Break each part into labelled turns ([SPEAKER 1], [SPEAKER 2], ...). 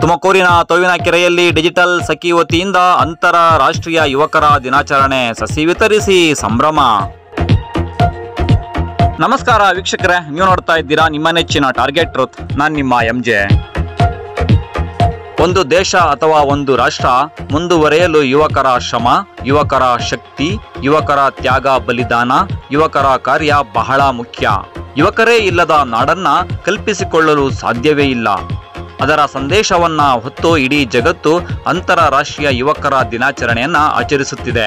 [SPEAKER 1] ತುಮಕೂರಿನ ತೊವಿನಕೆರೆಯಲ್ಲಿ ಡಿಜಿಟಲ್ ಸಖಿ ವತಿಯಿಂದ ಅಂತರ ರಾಷ್ಟ್ರೀಯ ಯುವಕರ ದಿನಾಚರಣೆ ಸಸಿ ವಿತರಿಸಿ ಸಂಭ್ರಮ ನಮಸ್ಕಾರ ವೀಕ್ಷಕರೇ ನೀವು ನೋಡ್ತಾ ಇದ್ದೀರಾ ನಿಮ್ಮ ನೆಚ್ಚಿನ ಟಾರ್ಗೆಟ್ ಟ್ರೂತ್ ನಾನು ನಿಮ್ಮ ಎಂ ಜೆ ಒಂದು ದೇಶ ಅಥವಾ ಒಂದು ರಾಷ್ಟ್ರ ಮುಂದುವರೆಯಲು ಯುವಕರ ಶ್ರಮ ಯುವಕರ ಶಕ್ತಿ ಯುವಕರ ತ್ಯಾಗ ಬಲಿದಾನ ಯುವಕರ ಕಾರ್ಯ ಬಹಳ ಮುಖ್ಯ ಯುವಕರೇ ಇಲ್ಲದ ನಾಡನ್ನ ಕಲ್ಪಿಸಿಕೊಳ್ಳಲು ಸಾಧ್ಯವೇ ಇಲ್ಲ ಅದರ ಸಂದೇಶವನ್ನ ಹೊತ್ತು ಇಡೀ ಜಗತ್ತು ಅಂತಾರಾಷ್ಟ್ರೀಯ ಯುವಕರ ದಿನಾಚರಣೆಯನ್ನ ಆಚರಿಸುತ್ತಿದೆ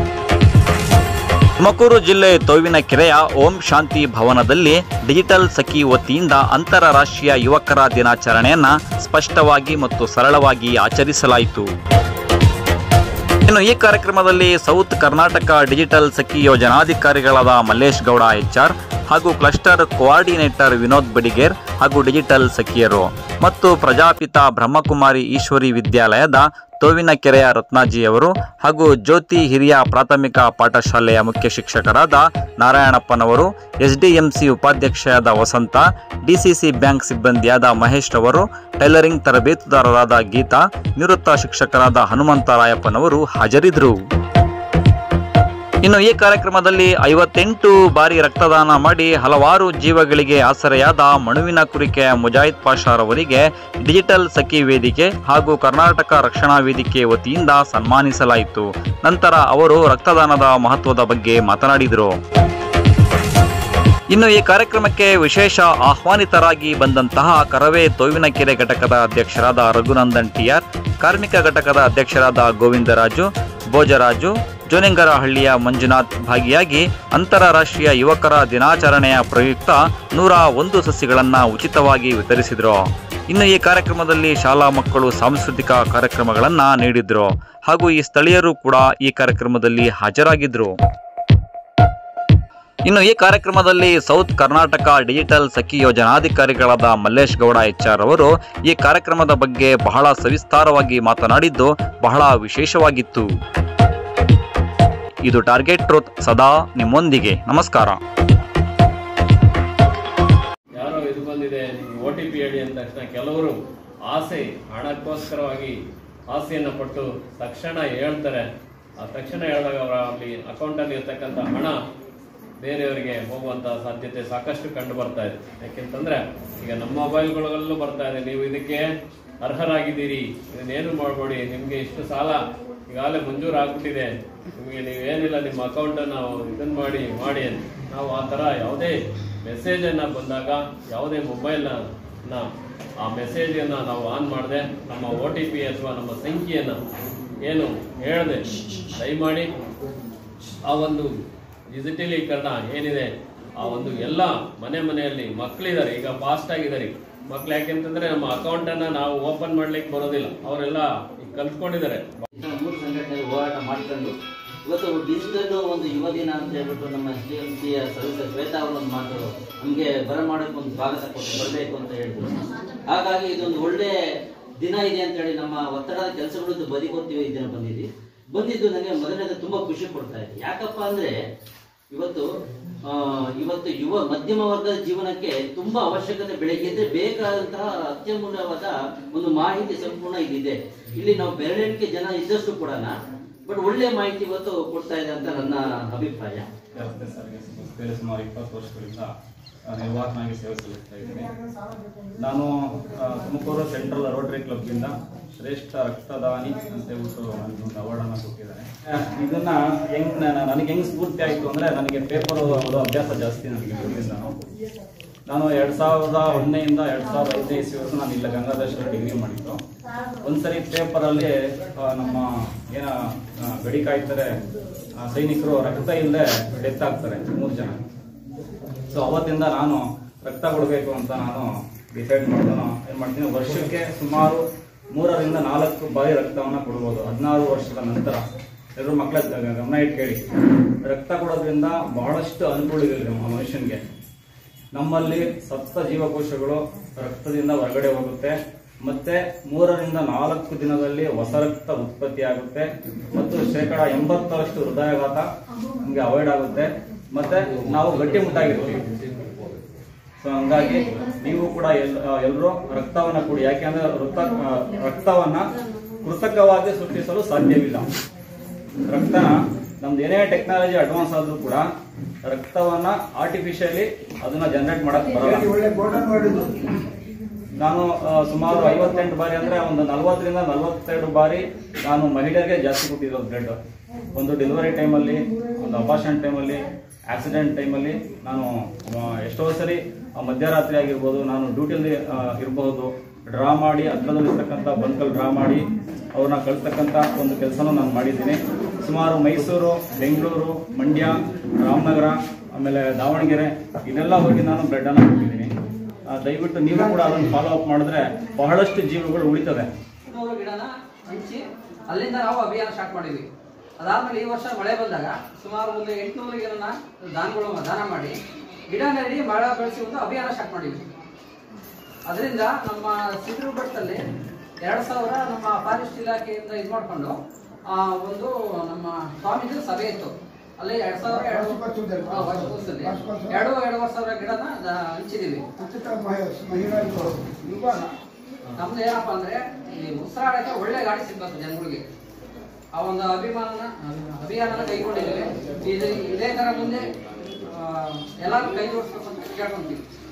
[SPEAKER 1] ತುಮಕೂರು ಜಿಲ್ಲೆ ಕೆರೆಯ ಓಂ ಶಾಂತಿ ಭವನದಲ್ಲಿ ಡಿಜಿಟಲ್ ಸಖಿ ವತಿಯಿಂದ ಅಂತಾರಾಷ್ಟ್ರೀಯ ಯುವಕರ ದಿನಾಚರಣೆಯನ್ನ ಸ್ಪಷ್ಟವಾಗಿ ಮತ್ತು ಸರಳವಾಗಿ ಆಚರಿಸಲಾಯಿತು ಇನ್ನು ಈ ಕಾರ್ಯಕ್ರಮದಲ್ಲಿ ಸೌತ್ ಕರ್ನಾಟಕ ಡಿಜಿಟಲ್ ಸಖಿ ಯೋಜನಾಧಿಕಾರಿಗಳಾದ ಮಲ್ಲೇಶ್ ಗೌಡ ಎಚ್ಆರ್ ಹಾಗೂ ಕ್ಲಸ್ಟರ್ ಕೋಆರ್ಡಿನೇಟರ್ ವಿನೋದ್ ಬಡಿಗೇರ್ ಹಾಗೂ ಡಿಜಿಟಲ್ ಸಖಿಯರು ಮತ್ತು ಪ್ರಜಾಪಿತ ಬ್ರಹ್ಮಕುಮಾರಿ ಈಶ್ವರಿ ವಿದ್ಯಾಲಯದ ತೋವಿನಕೆರೆಯ ರತ್ನಾಜಿಯವರು ಹಾಗೂ ಜ್ಯೋತಿ ಹಿರಿಯ ಪ್ರಾಥಮಿಕ ಪಾಠಶಾಲೆಯ ಮುಖ್ಯ ಶಿಕ್ಷಕರಾದ ನಾರಾಯಣಪ್ಪನವರು ಎಸ್ಡಿಎಂಸಿ ಉಪಾಧ್ಯಕ್ಷೆಯಾದ ವಸಂತ ಡಿಸಿಸಿ ಬ್ಯಾಂಕ್ ಸಿಬ್ಬಂದಿಯಾದ ಮಹೇಶ್ ರವರು ಟೈಲರಿಂಗ್ ತರಬೇತುದಾರರಾದ ಗೀತಾ ನಿವೃತ್ತ ಶಿಕ್ಷಕರಾದ ಹನುಮಂತರಾಯಪ್ಪನವರು ಹಾಜರಿದ್ದರು ಇನ್ನು ಈ ಕಾರ್ಯಕ್ರಮದಲ್ಲಿ ಐವತ್ತೆಂಟು ಬಾರಿ ರಕ್ತದಾನ ಮಾಡಿ ಹಲವಾರು ಜೀವಗಳಿಗೆ ಆಸರೆಯಾದ ಮಣುವಿನ ಕುರಿಕೆಯ ಮುಜಾಹಿದ್ ಪಾಷಾರವರಿಗೆ ಡಿಜಿಟಲ್ ಸಖಿ ವೇದಿಕೆ ಹಾಗೂ ಕರ್ನಾಟಕ ರಕ್ಷಣಾ ವೇದಿಕೆ ವತಿಯಿಂದ ಸನ್ಮಾನಿಸಲಾಯಿತು ನಂತರ ಅವರು ರಕ್ತದಾನದ ಮಹತ್ವದ ಬಗ್ಗೆ ಮಾತನಾಡಿದರು ಇನ್ನು ಈ ಕಾರ್ಯಕ್ರಮಕ್ಕೆ ವಿಶೇಷ ಆಹ್ವಾನಿತರಾಗಿ ಬಂದಂತಹ ಕರವೇ ತೋವಿನಕೆರೆ ಘಟಕದ ಅಧ್ಯಕ್ಷರಾದ ರಘುನಂದನ್ ಟಿಆರ್ ಕಾರ್ಮಿಕ ಘಟಕದ ಅಧ್ಯಕ್ಷರಾದ ಗೋವಿಂದರಾಜು ಭೋಜರಾಜು ಜೋನಿಂಗರಹಳ್ಳಿಯ ಮಂಜುನಾಥ್ ಭಾಗಿಯಾಗಿ ಅಂತಾರಾಷ್ಟ್ರೀಯ ಯುವಕರ ದಿನಾಚರಣೆಯ ಪ್ರಯುಕ್ತ ನೂರ ಒಂದು ಸಸಿಗಳನ್ನು ಉಚಿತವಾಗಿ ವಿತರಿಸಿದರು ಇನ್ನು ಈ ಕಾರ್ಯಕ್ರಮದಲ್ಲಿ ಶಾಲಾ ಮಕ್ಕಳು ಸಾಂಸ್ಕೃತಿಕ ಕಾರ್ಯಕ್ರಮಗಳನ್ನು ನೀಡಿದ್ರು ಹಾಗೂ ಈ ಸ್ಥಳೀಯರು ಕೂಡ ಈ ಕಾರ್ಯಕ್ರಮದಲ್ಲಿ ಹಾಜರಾಗಿದ್ದರು ಇನ್ನು ಈ ಕಾರ್ಯಕ್ರಮದಲ್ಲಿ ಸೌತ್ ಕರ್ನಾಟಕ ಡಿಜಿಟಲ್ ಸಖಿ ಯೋಜನಾಧಿಕಾರಿಗಳಾದ ಮಲ್ಲೇಶ್ ಗೌಡ ಎಚ್ಆರ್ ಅವರು ಈ ಕಾರ್ಯಕ್ರಮದ ಬಗ್ಗೆ ಬಹಳ ಸವಿಸ್ತಾರವಾಗಿ ಮಾತನಾಡಿದ್ದು ಬಹಳ ವಿಶೇಷವಾಗಿತ್ತು ಇದು ಟಾರ್ಗೆಟ್ ಟ್ರೂತ್ ಸದಾ ನಿಮ್ಮೊಂದಿಗೆ ನಮಸ್ಕಾರ
[SPEAKER 2] ಯಾರೋ ಇದು ಬಂದಿದೆ ಓ ಟಿ ಪಿ ಹೇಳಿ ಅಂದ ತಕ್ಷಣ ಕೆಲವರು ಆಸೆ ಹಣಕ್ಕೋಸ್ಕರವಾಗಿ ಆಸೆಯನ್ನು ಪಟ್ಟು ತಕ್ಷಣ ಹೇಳ್ತಾರೆ ಆ ತಕ್ಷಣ ಹೇಳಿದಾಗ ಅವರ ಅಲ್ಲಿ ಅಕೌಂಟಲ್ಲಿ ಇರ್ತಕ್ಕಂಥ ಹಣ ಬೇರೆಯವರಿಗೆ ಹೋಗುವಂತ ಸಾಧ್ಯತೆ ಸಾಕಷ್ಟು ಕಂಡು ಬರ್ತಾ ಇದೆ ಯಾಕೆಂತಂದ್ರೆ ಈಗ ನಮ್ಮ ಮೊಬೈಲ್ಗಳಲ್ಲೂ ಬರ್ತಾ ಇದೆ ನೀವು ಇದಕ್ಕೆ ಅರ್ಹರಾಗಿದ್ದೀರಿ ಇದನ್ನೇನು ಮಾಡಬೇಡಿ ನಿಮ್ಗೆ ಇಷ್ಟು ಸಾಲ ಈಗಾಗಲೇ ಮಂಜೂರು ಆಗ್ಬಿಟ್ಟಿದೆ ನಿಮಗೆ ನೀವೇನಿಲ್ಲ ನಿಮ್ಮ ಅಕೌಂಟ್ ನಾವು ಇದನ್ನ ಮಾಡಿ ಮಾಡಿ ಅಂತ ನಾವು ಆ ತರ ಯಾವುದೇ ಮೆಸೇಜ್ ಅನ್ನ ಬಂದಾಗ ಯಾವುದೇ ಮೊಬೈಲ್ ಆ ಮೆಸೇಜ್ ಅನ್ನ ನಾವು ಆನ್ ಮಾಡದೆ ನಮ್ಮ ಒ ಟಿ ಪಿ ಅಥವಾ ನಮ್ಮ ಸಂಖ್ಯೆಯನ್ನ ಏನು ಹೇಳದೆ ದಯಮಾಡಿ ಆ ಒಂದು ಡಿಜಿಟಲೀಕರಣ ಏನಿದೆ ಆ ಒಂದು ಎಲ್ಲ ಮನೆ ಮನೆಯಲ್ಲಿ ಮಕ್ಕಳಿದ್ದಾರೆ ಈಗ ಫಾಸ್ಟ್ ಆಗಿದ್ದಾರೆ ಮಕ್ಳು ಯಾಕೆಂತಂದ್ರೆ ನಮ್ಮ ಅಕೌಂಟ್ ಅನ್ನ ನಾವು ಓಪನ್ ಮಾಡ್ಲಿಕ್ಕೆ ಬರೋದಿಲ್ಲ ಅವರೆಲ್ಲ ಈಗ ಕಲ್ತ್ಕೊಂಡಿದ್ದಾರೆ
[SPEAKER 3] ಇಂಥ ಮೂರು ಸಂಘಟನೆ ಹೋರಾಟ ಮಾಡ್ಕೊಂಡು ಇವತ್ತು ಡಿಜಿಟಲ್ ಒಂದು ಯುವ ದಿನ ಅಂತ ಹೇಳ್ಬಿಟ್ಟು ನಮ್ಮ ಎಸ್ ಡಿ ಎಂ ಸಿಯ ಸದಸ್ಯ ಶ್ವೇತಾ ಅವರ ಒಂದು ಮಾತು ನಮಗೆ ಬರ ಮಾಡೋಕೆ ಒಂದು ಸ್ವಾಗತ ಕೊಟ್ಟು ಬರಬೇಕು ಅಂತ ಹೇಳಿದ್ರು ಹಾಗಾಗಿ ಇದೊಂದು ಒಳ್ಳೆ ದಿನ ಇದೆ ಅಂತ ಹೇಳಿ ನಮ್ಮ ಒತ್ತಡದ ಕೆಲಸಗಳದ್ದು ಬದಿಗೊತ್ತೀವಿ ಈ ದಿನ ಬಂದಿದ್ವಿ ಬಂದಿದ್ದು ನನಗೆ ಮೊದಲನೇದು ತುಂಬಾ ಖುಷಿ ಕೊಡ್ತಾ ಇದೆ ಯಾಕಪ್ಪ ಅಂದ್ರೆ ಇವತ್ತು ಆ, ಇವತ್ತು ಯುವ ಮಧ್ಯಮ ವರ್ಗದ ಜೀವನಕ್ಕೆ ತುಂಬಾ ಅವಶ್ಯಕತೆ ಬೆಳಗ್ಗೆ ಎದ್ರೆ ಬೇಕಾದಂತಹ ಅತ್ಯಮೂಲ್ಯವಾದ ಒಂದು ಮಾಹಿತಿ ಸಂಪೂರ್ಣ ಇಲ್ಲಿದೆ ಇಲ್ಲಿ ನಾವು ಬೆರಳೆಣಿಕೆ ಜನ ಇದ್ದಷ್ಟು ಕೊಡೋಣ ಬಟ್ ಒಳ್ಳೆ ಮಾಹಿತಿ ಇವತ್ತು ಕೊಡ್ತಾ ಇದೆ ಅಂತ ನನ್ನ ಅಭಿಪ್ರಾಯ
[SPEAKER 4] ರಸ್ತೆ ಸಾರಿಗೆ ಬೇರೆ ಸುಮಾರು ಇಪ್ಪತ್ತು ವರ್ಷಗಳಿಂದ ಆ, ನಿರ್ವಾಹಕನಾಗಿ ಸೇವೆ ಸಲ್ಲಿಸ್ತಾ ಇದ್ದೀನಿ ನಾನು ಆ, ತುಮಕೂರು ಸೆಂಟ್ರಲ್ ರೋಟರಿ ಕ್ಲಬ್ಗಿಂದ ಶ್ರೇಷ್ಠ ರಕ್ತದಾನಿ ಅಂತ ಹೇಳ್ಬಿಟ್ಟು ನನಗೆ ಒಂದು ಅವಾರ್ಡನ್ನು ಕೊಟ್ಟಿದ್ದಾರೆ ಆ, ಇದನ್ನ ಹೆಂಗ್ ನಾನು- ನನಗೆ ಹೆಂಗ್ ಸ್ಫೂರ್ತಿ ಆಯಿತು ಅಂದ್ರೆ ನನಗೆ ಪೇಪರ್ ಓದೋ ಅಭ್ಯಾಸ ಜಾಸ್ತಿ ನನಗೆ ಮೊದಲಿಂದ ನಾನು ಎರಡ್ ಸಾವಿರದ ಒಂದನೆಯಿಂದ ಎರಡ್ ಸಾವಿರದ ಐದನೇ ಇಸ್ವಿವರೆಗೂ ನಾನು ಇಲ್ಲ ಗಂಗಾಧೇಶ್ವರ ಡಿಗ್ರಿ ಮಾಡಿದ್ದು ಒಂದ್ಸರಿ ಪೇಪರಲ್ಲಿ ನಮ್ಮ ಏನ ಆ, ಗಡಿ ಕಾಯ್ತಾರೆ ಆ, ಸೈನಿಕರು ರಕ್ತ ಇಲ್ಲದೆ ಡೆತ್ ಆಗ್ತಾರೆ ಮೂರು ಜನ ಸೊ ಅವತ್ತಿಂದ ನಾನು ರಕ್ತ ಕೊಡಬೇಕು ಅಂತ ನಾನು ಡಿಸೈಡ್ ಮಾಡಿದನು ಏನ್ ಮಾಡ್ತೀನಿ ವರ್ಷಕ್ಕೆ ಸುಮಾರು ಮೂರರಿಂದ ನಾಲ್ಕು ಬಾರಿ ರಕ್ತವನ್ನ ಕೊಡ್ಬೋದು ಹದಿನಾರು ವರ್ಷದ ನಂತರ ಎಲ್ಲರೂ ಮಕ್ಕಳ ಗಮನ ಇಟ್ಕೇಳಿ ರಕ್ತ ಕೊಡೋದ್ರಿಂದ ಬಹಳಷ್ಟು ಅನುಕೂಲಗಳಿದೆ ನಮ್ಮ ಮನುಷ್ಯನ್ಗೆ ನಮ್ಮಲ್ಲಿ ಸತ್ತ ಜೀವಕೋಶಗಳು ರಕ್ತದಿಂದ ಹೊರಗಡೆ ಹೋಗುತ್ತೆ ಮತ್ತೆ ಮೂರರಿಂದ ನಾಲ್ಕು ದಿನದಲ್ಲಿ ಹೊಸ ರಕ್ತ ಉತ್ಪತ್ತಿ ಆಗುತ್ತೆ ಮತ್ತು ಶೇಕಡ ಎಂಬತ್ತರಷ್ಟು ಹೃದಯಾಘಾತ ನಮಗೆ ಅವಾಯ್ಡ್ ಆಗುತ್ತೆ ಮತ್ತೆ ನಾವು ಗಟ್ಟಿಮುಟ್ಟಾಗಿರ್ತೀವಿ ಸೊ ಹಂಗಾಗಿ ನೀವು ಕೂಡ ಎಲ್ಲರೂ ರಕ್ತವನ್ನ ಕೊಡಿ ಯಾಕೆಂದ್ರೆ ರಕ್ತ ಆ, ರಕ್ತವನ್ನ ಕೃತಕವಾಗಿ ಸೃಷ್ಟಿಸಲು ಸಾಧ್ಯವಿಲ್ಲ ರಕ್ತ ನಮ್ದು ಏನೇ ಟೆಕ್ನಾಲಜಿ ಅಡ್ವಾನ್ಸ್ ಆದ್ರೂ ಕೂಡ ರಕ್ತವನ್ನ ಆರ್ಟಿಫಿಷಿಯಲಿ ಅದನ್ನ ಜನರೇಟ್ ಮಾಡಕ್ ಬರಲ್ಲ ನಾನು ಆ, ಸುಮಾರು ಐವತ್ತೆಂಟು ಬಾರಿ ಅಂದ್ರೆ ಒಂದು ನಲವತ್ತರಿಂದ ನಲವತ್ತೆರಡು ಬಾರಿ ನಾನು ಮಹಿಳೆಯರಿಗೆ ಜಾಸ್ತಿ ಕೊಟ್ಟಿರೋದು ಬ್ಲಡ್ ಒಂದು ಡೆಲಿವರಿ ಟೈಮಲ್ಲಿ ಒಂದು ಅಪಾಷನ್ ಟೈಮಲ್ಲಿ ಆಕ್ಸಿಡೆಂಟ್ ಟೈಮಲ್ಲಿ ನಾನು ಆ, ಎಷ್ಟೋ ಸರಿ ಆ, ಮಧ್ಯರಾತ್ರಿ ಆಗಿರ್ಬೋದು ನಾನು ಡ್ಯೂಟಿಯಲ್ಲಿ ಇರಬಹುದು ಡ್ರಾ ಮಾಡಿ ಹತ್ರದಲ್ಲಿರ್ತಕ್ಕಂಥ ಬಂಕಲ್ಲಿ ಡ್ರಾ ಮಾಡಿ ಅವ್ರನ್ನ ಕಳಿಸ್ತಕ್ಕಂಥ ಒಂದು ಕೆಲಸನೂ ನಾನು ಮಾಡಿದ್ದೀನಿ ಸುಮಾರು ಮೈಸೂರು ಬೆಂಗಳೂರು ಮಂಡ್ಯ ರಾಮನಗರ ಆಮೇಲೆ ದಾವಣಗೆರೆ ಇದೆಲ್ಲ ಹೋಗಿ ನಾನು ಬ್ಲಡ್ ಅನ್ನು ಕೊಟ್ಟಿದ್ದೀನಿ ಆ, ದಯವಿಟ್ಟು ನೀವು ಕೂಡ ಅದನ್ನು ಫಾಲೋ ಅಪ್ ಮಾಡಿದ್ರೆ ಬಹಳಷ್ಟು ಜೀವಗಳು ಉಳಿತದೆ
[SPEAKER 5] ನೂರು ಗಿಡನ ಹಂಚಿ ಅಲ್ಲಿಂದ ನಾವು ಅಭಿಯಾನ ಸ್ಟಾರ್ಟ್ ಮಾಡಿದ್ವಿ ಅದಾದ್ಮೇಲೆ ಈ ವರ್ಷ ಮಳೆ ಬಂದಾಗ ಸುಮಾರು ಒಂದು ಎಂಟುನೂರು ಗಿಡನ ದಾನಗಳು ದಾನ ಮಾಡಿ ಗಿಡ ನೆಡಿ ಮಳೆ ಬೆಳೆಸಿ ಒಂದು ಅಭಿಯಾನ ಸ್ಟಾರ್ಟ್ ಮಾಡಿದ್ವಿ ಅದರಿಂದ ನಮ್ಮ ಸಿದ್ರು ಬೆಟ್ಟದಲ್ಲಿ ಎರಡು ಸಾವಿರ ನಮ್ಮ ಫಾರೆಸ್ಟ್ ಇಲಾಖೆಯಿಂದ ಇದು ಮಾಡಿಕೊಂಡು ಒಂದು ನಮ್ಮ ಸ್ವಾಮೀಜಿ ಸಭೆ ಇತ್ತು ಅಲ್ಲಿ ಎರಡ್ ಸಾವಿರ ಎರಡು ಹಾ, ವಾರ್ಷಿಕೋತ್ಸವದಲ್ಲಿ ಎರಡು ಎರಡೂವರೆ ಸಾವಿರ ಗಿಡನ ದ- ಹಂಚಿದೀವಿ ನಮ್ದು ಏನಪ್ಪಾ ಅಂದ್ರೆ ಈ ಉಸಿರಾಡಕ್ಕೆ ಒಳ್ಳೆ ಗಾಡಿ ಸಿಗ್ಬೇಕು ಜನಗಳಿಗೆ ಆ ಒಂದು ಅಭಿಮಾನನ ಅಭಿಯಾನನ ಕೈಗೊಂಡಿದ್ದೇವೆ ಇದು ಇದೇ ತರ ಮುಂದೆ ಆ, ಎಲ್ಲಾರು ಕೈ ಜೋಡಿಸ್ಬೇಕು ಅಂತ ಕೇಳ್ಕೊಂತೀವಿ